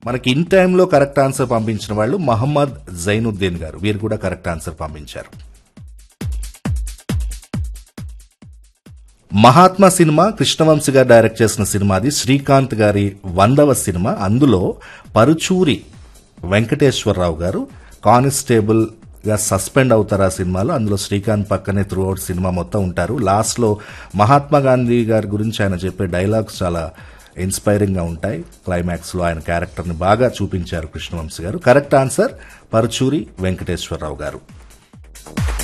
మనకి ఇన్ టైంలో correct answer పంపించిన వాళ్ళు మహమ్మద్ జైనుద్దీన్ గారు వీరు కూడా కరెక్ట్ ఆన్సర్ పంపించారు మహాత్మా సినిమా కృష్ణవంశీ గారు డైరెక్ట్ చేసిన సినిమా అది శ్రీకాంత్ గారి వందవ సినిమా అందులో పరుచూరి వెంకటేశ్వరరావు గారు కానిస్టేబుల్ గా సస్పెండ్ అవుతారు ఆ సినిమాలో అందులో శ్రీకాంత్ పక్కనే త్రూ అవుట్ సినిమా మొత్తం ఉంటారు లాస్ట్ లో మహాత్మా గాంధీ గారి గురించి ఆయన చెప్పే డైలాగ్స్ చాలా ఇన్స్పైరింగ్ గా ఉంటాయి క్లైమాక్స్ లో ఆయన క్యారెక్టర్ ని బాగా చూపించారు కృష్ణవంశీ గారు కరెక్ట్ ఆన్సర్ పరుచూరి వెంకటేశ్వరరావు గారు